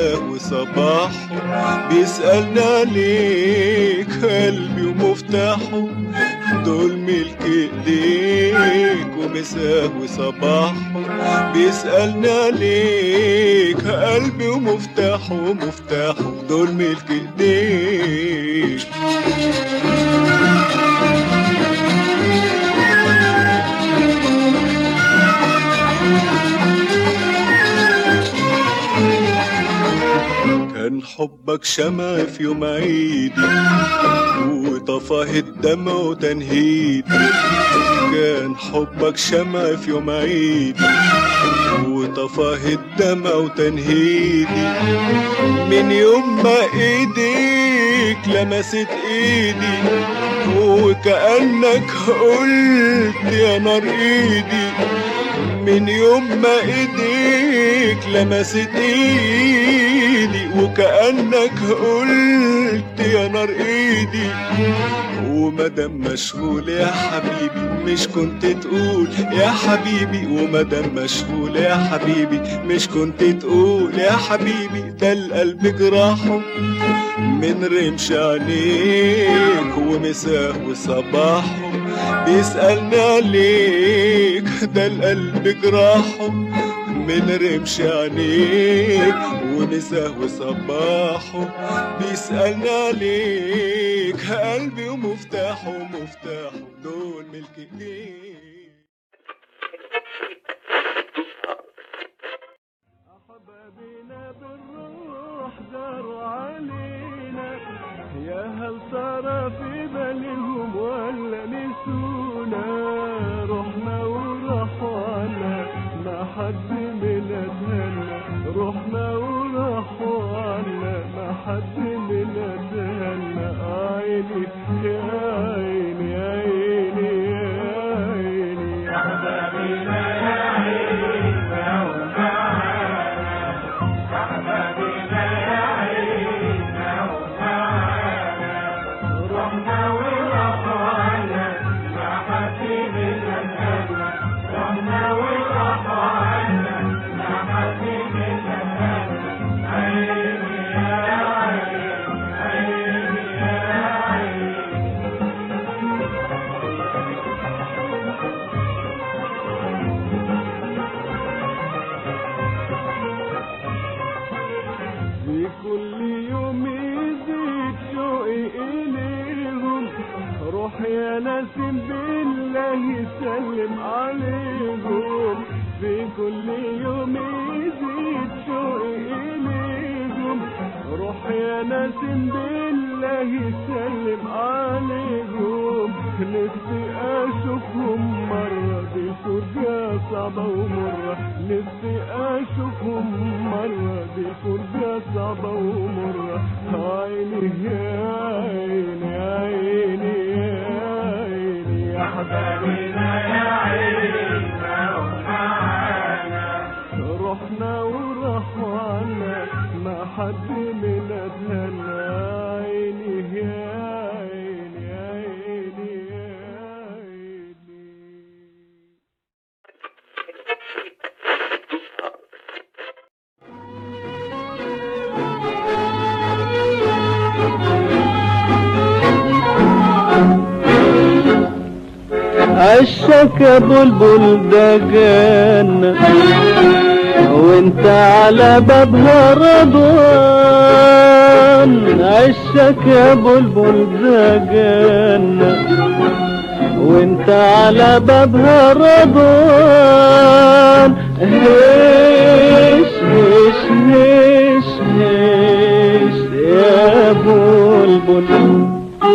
ومساه وصباحه بيسألني عليك قلبي ومفتاحه دول ملك ايديك ومساه وصباحه بيسألني عليك قلبي ومفتاحه ومفتاحه دول ملك ايديك كان حبك شمع في يوم عيدي وطفاه الدمع وتنهيدي كان حبك شمع في يوم عيدي وطفاه الدمع وتنهيدي من يوم ما ايديك لمست ايدي وكأنك قلت يا نار ايدي من يوم ما ايديك لمست ايدي وكأنك قلت يا نار ايدي ومدام مشغول يا حبيبي مش كنت تقول يا حبيبي ومدام مشغول يا حبيبي مش كنت تقول يا حبيبي ده القلب جراحه من رمش عينيك ومساه وصباحه بيسألني عليك ده القلب جراحه من رمش عينيك ومساه وصباحه بيسألني عليك قلبي ومفتاحه ومفتاحه دول ملك ايديك أحبابنا بالروح داروا علينا يا هل ترى في بالهم ولا نسونا رحنا ورحنا ما حد من أدهنا رحنا ورحنا ما حد من أدهنا عيني يا عيني يا عيني يا عيني يا حبابنا يا عيني في كل يوم يزيد شوقي إليهم روح يا نسيم بالله سلم عليهم في كل يوم يزيد شوقي إليهم روح يا نسيم بالله سلم عليهم نفسي أشوفهم مرة دي فرجة صعبة ومرة نفسي أشوفهم مرة دي فرجة صعبة ومرة عيني يا عيني يا عيني يا عيني يا حبايبنا يا عيني رحنا ورحنا ما حد من أدهنا عيني يا عيني يا عيني يا عيني عشك يا بلبل ده جنة وانت على بابها رضوان عشك يا بلبل ده جنة وانت على بابها رضوان هيش هيش هيش هيش يا بلبل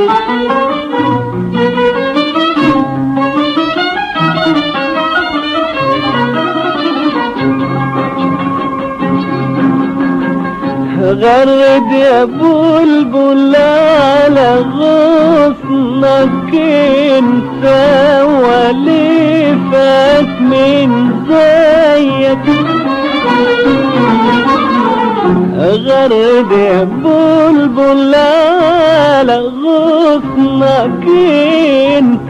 غرد يا بلبل على غصنك انت وليفك من زيك غرد يا بلبل على غصنك انت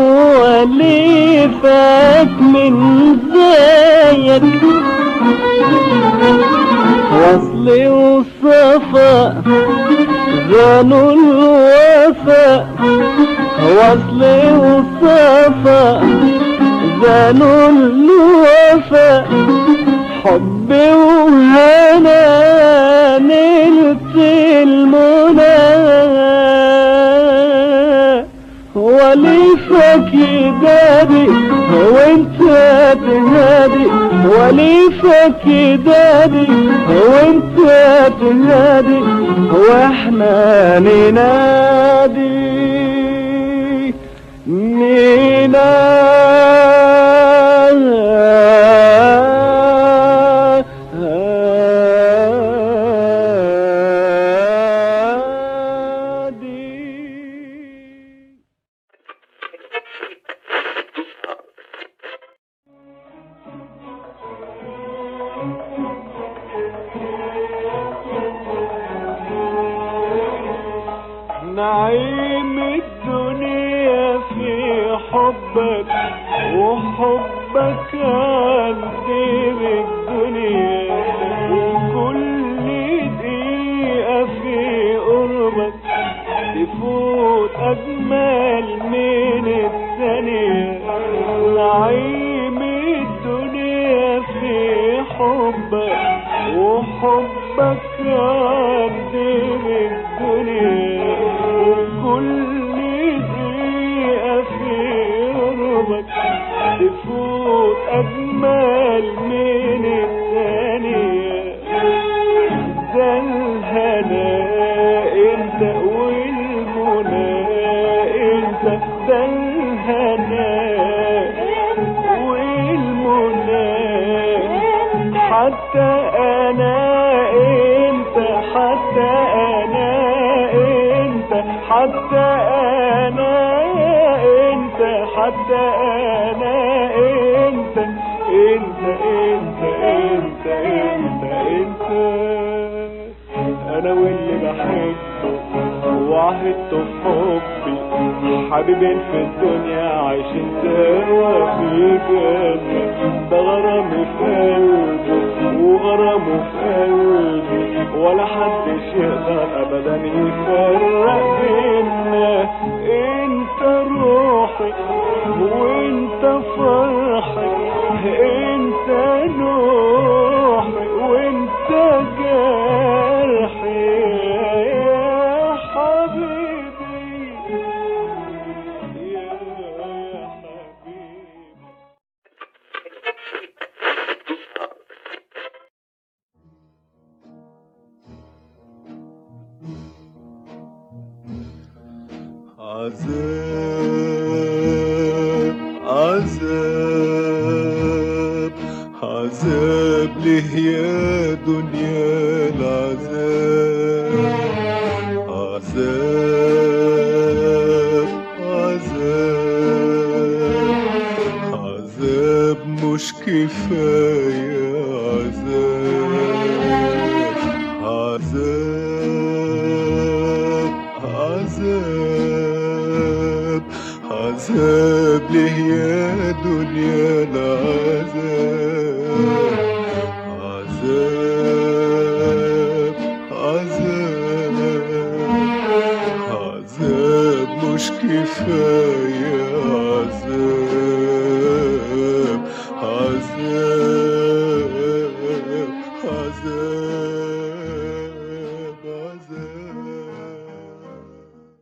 وليفك من زيك وصل وصل وصفا زانوا الوفا وصل وصفا زانوا الوفا حب وهنا نلت المنى وليفك يدادي وانت تهادي وليفك يدادي وانت تهادي واحنا ننادي ننادي نعيم الدنيا في حبك وحبك قدم الدنيا وكل دقيقة في قربك تفوت أجمل من الثانية نعيم الدنيا في حبك وحبك قدم الدنيا وكل دقيقة في قربك تفوت أجمل من الثانية ده الهنا انت والمنى انت ده الهنا والمنى حتى انا انت حتى انا انت حتى انا انت حتى انا انت انت انت انت انت انت انا واللي بحبه وعهدته في حبي حبيبين في الدنيا عايشين سوا في جنة ده غرامي في قلبي وغرامه في قلبي ولا حدش يقدر ابدا يفرق بينا انت روحي وانت فرحي انت نوحي وانت جرحي يا حبيبي يا حبيبي عذاب عذاب عذاب ليه يا دنيا العذاب عذاب عذاب عذاب مش كفاية عذاب عذاب عذاب عذاب ليه يا دنيا العذاب عذاب عذاب عذاب مش كفاية عذاب عذاب عذاب عذاب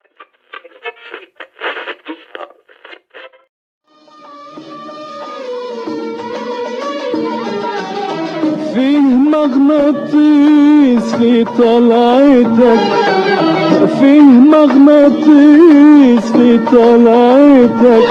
فيه مغناطيس في طلعتك فيه مغناطيس في طلعتك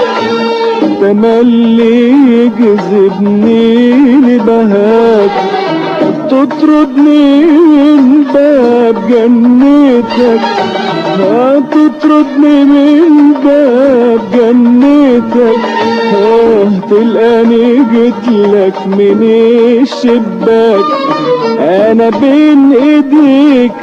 تملي يجذبني لبهاك تطردني من باب جنتك ما تطردني من باب جنتك آه تلقاني جيتلك من الشباك انا بين ايديك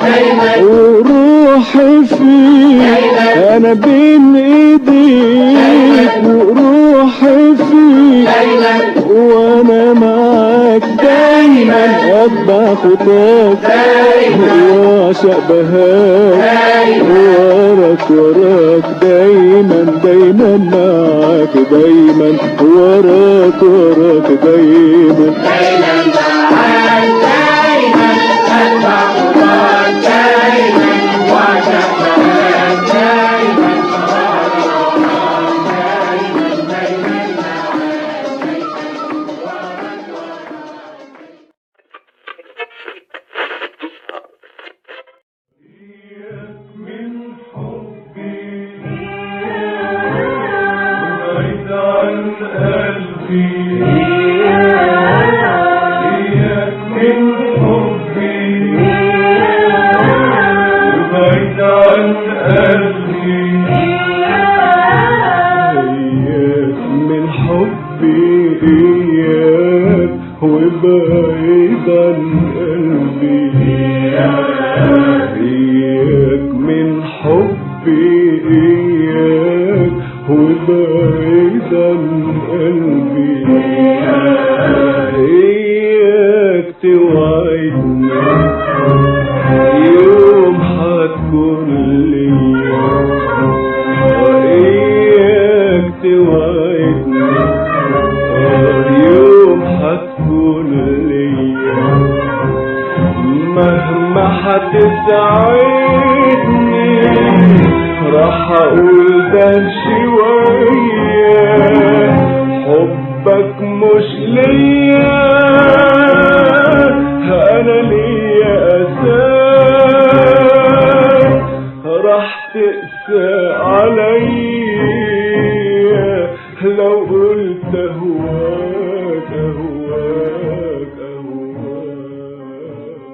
وروحي فيك انا بين ايديك وروحي فيك وانا معاك دايما اتبع خطاك واعشق بهاك وراك وراك دايما دايما معاك دايما وراك وراك دايما بعيد عن قلبي إياك من حبي بعيد عن قلبي إياك من حبي إياك وبعيد عن قلبي إياك من حبي إياك وبعيد عن قلبي إياك توعدني يوم هتكون ليا وإياك توعدني يوم هتكون ليا مهما هتسعدني راح اقول ده شوية حبك مش ليا انا ليا اساس راح تقسى عليا لو قلت اهواك اهواك اهواك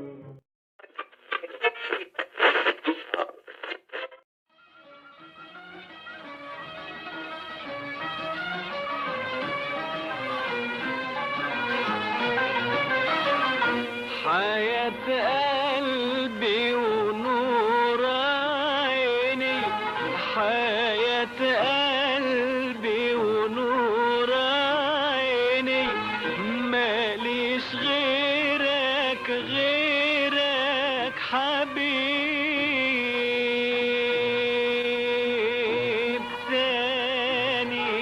حياة قلبي ونور عيني حياة قلبي ونور عيني ماليش غيرك غيرك حبيب تاني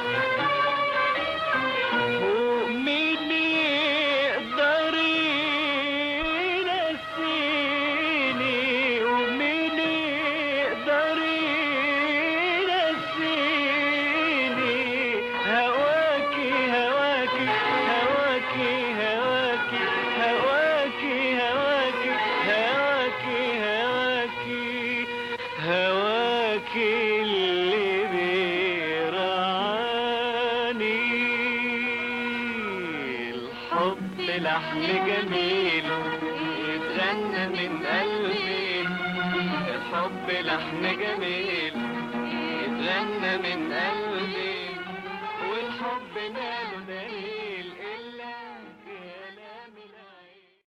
ومين يقدر ينسيني ومين يقدر ينسيني هواكي هواكي هواكي هواكي هواكي هواكي هواكي هواكي هواكي اللي بيرعاني الحب لحن جميل يتغنى من قلبي الحب لحن جميل يتغنى من قلبي والحب ماله دليل